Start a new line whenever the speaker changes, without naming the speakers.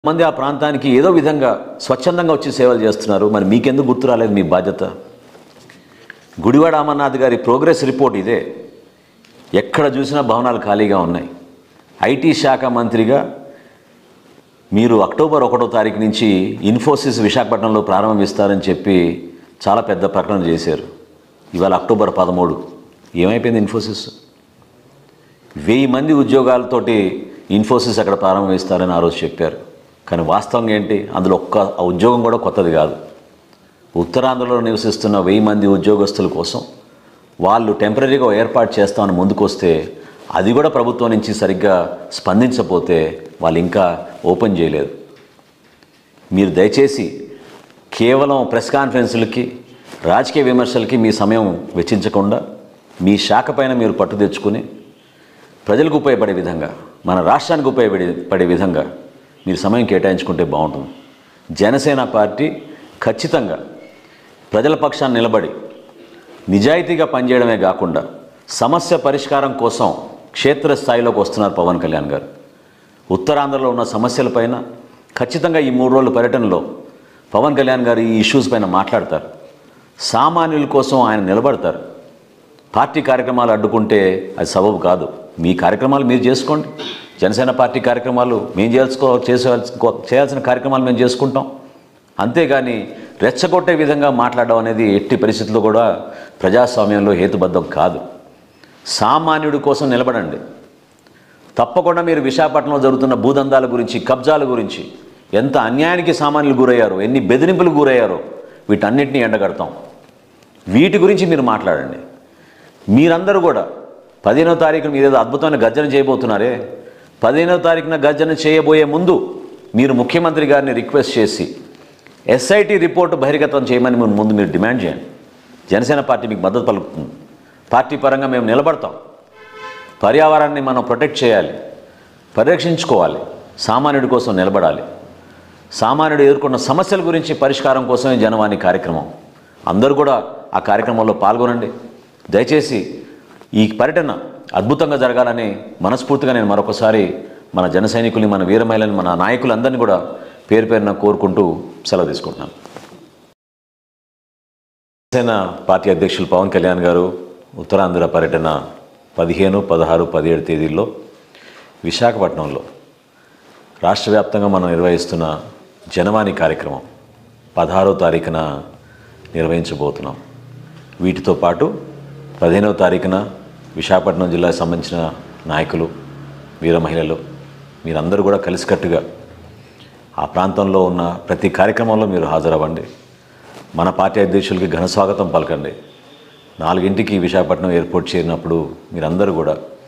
మంది ఆ ప్రాంతానికి ఏదో విధంగా స్వచ్ఛందంగా వచ్చి సేవలు చేస్తున్నారు మరి మీకెందుకు గుర్తు రాలేదు మీ బాధ్యత గుడివాడ అమర్నాథ్ గారి ప్రోగ్రెస్ రిపోర్ట్ ఇదే ఎక్కడ చూసినా భవనాలు ఖాళీగా ఉన్నాయి ఐటీ శాఖ మంత్రిగా మీరు అక్టోబర్ ఒకటో తారీఖు నుంచి ఇన్ఫోసిస్ విశాఖపట్నంలో ప్రారంభిస్తారని చెప్పి చాలా పెద్ద ప్రకటన చేశారు ఇవాళ అక్టోబర్ పదమూడు ఏమైపోయింది ఇన్ఫోసిస్ వెయ్యి మంది ఉద్యోగాలతోటి ఇన్ఫోసిస్ అక్కడ ప్రారంభిస్తారని ఆ రోజు చెప్పారు కానీ వాస్తవంగా ఏంటి అందులో ఒక్క ఆ ఉద్యోగం కూడా కొత్తది కాదు ఉత్తరాంధ్రలో నివసిస్తున్న వెయ్యి మంది ఉద్యోగస్తుల కోసం వాళ్ళు టెంపరీగా ఏర్పాటు చేస్తామని ముందుకొస్తే అది కూడా ప్రభుత్వం నుంచి సరిగ్గా స్పందించకపోతే వాళ్ళు ఇంకా ఓపెన్ చేయలేదు మీరు దయచేసి కేవలం ప్రెస్ కాన్ఫరెన్సులకి రాజకీయ విమర్శలకి మీ సమయం వెచ్చించకుండా మీ శాఖ పైన మీరు పట్టు తెచ్చుకుని ప్రజలకు ఉపయోగపడే విధంగా మన రాష్ట్రానికి ఉపయోగపడే పడే విధంగా మీరు సమయం కేటాయించుకుంటే బాగుంటుంది జనసేన పార్టీ ఖచ్చితంగా ప్రజల పక్షాన్ని నిలబడి నిజాయితీగా పనిచేయడమే కాకుండా సమస్య పరిష్కారం కోసం క్షేత్రస్థాయిలోకి వస్తున్నారు పవన్ కళ్యాణ్ గారు ఉత్తరాంధ్రలో ఉన్న సమస్యలపైన ఖచ్చితంగా ఈ మూడు రోజుల పర్యటనలో పవన్ కళ్యాణ్ గారు ఈ ఇష్యూస్ పైన మాట్లాడతారు సామాన్యుల కోసం ఆయన నిలబడతారు పార్టీ కార్యక్రమాలు అడ్డుకుంటే అది సబబు కాదు మీ కార్యక్రమాలు మీరు చేసుకోండి జనసేన పార్టీ కార్యక్రమాలు మేము చేసుకో చేసేయాల్సి చేయాల్సిన కార్యక్రమాలు మేము చేసుకుంటాం అంతేగాని రెచ్చగొట్టే విధంగా మాట్లాడడం అనేది ఎట్టి పరిస్థితుల్లో కూడా ప్రజాస్వామ్యంలో హేతుబద్ధం కాదు సామాన్యుడి కోసం నిలబడండి తప్పకుండా మీరు విశాఖపట్నంలో జరుగుతున్న భూదందాల గురించి కబ్జాల గురించి ఎంత అన్యాయానికి సామాన్యులు గురయ్యారో ఎన్ని బెదిరింపులు గురయ్యారో వీటన్నిటిని ఎండగడతాం వీటి గురించి మీరు మాట్లాడండి మీరందరూ కూడా పదిహేనో తారీఖున మీరు ఏదో అద్భుతమైన గర్జన చేయబోతున్నారే పదిహేనో తారీఖున గర్జన చేయబోయే ముందు మీరు ముఖ్యమంత్రి గారిని రిక్వెస్ట్ చేసి ఎస్ఐటి రిపోర్టు బహిర్గతం చేయమని మీరు ముందు మీరు డిమాండ్ చేయండి జనసేన పార్టీ మీకు మద్దతు పలుకుతుంది పార్టీ పరంగా మేము నిలబడతాం పర్యావరణాన్ని మనం ప్రొటెక్ట్ చేయాలి పరిరక్షించుకోవాలి సామాన్యుడి కోసం నిలబడాలి సామాన్యుడు ఎదుర్కొన్న సమస్యల గురించి పరిష్కారం కోసమే జనవాణి కార్యక్రమం అందరూ కూడా ఆ కార్యక్రమంలో పాల్గొనండి దయచేసి ఈ పర్యటన అద్భుతంగా జరగాలని మనస్ఫూర్తిగా నేను మరొకసారి మన జన సైనికుల్ని మన వీర మహిళని మన నాయకులందరినీ కూడా పేరు పేరున కోరుకుంటూ సెలవు తీసుకుంటున్నాను జనసేన పార్టీ అధ్యక్షులు పవన్ కళ్యాణ్ గారు ఉత్తరాంధ్ర పర్యటన పదిహేను పదహారు పదిహేడు తేదీల్లో విశాఖపట్నంలో రాష్ట్ర వ్యాప్తంగా మనం నిర్వహిస్తున్న జనవాణి కార్యక్రమం పదహారో తారీఖున నిర్వహించబోతున్నాం వీటితో పాటు పదిహేనవ తారీఖున విశాఖపట్నం జిల్లాకు సంబంధించిన నాయకులు వీర మహిళలు మీరందరూ కూడా కలిసికట్టుగా ఆ ప్రాంతంలో ఉన్న ప్రతి కార్యక్రమంలో మీరు హాజరవ్వండి మన పార్టీ అధ్యక్షులకి ఘన స్వాగతం పలకండి నాలుగింటికి విశాఖపట్నం ఎయిర్పోర్ట్ చేరినప్పుడు మీరందరూ కూడా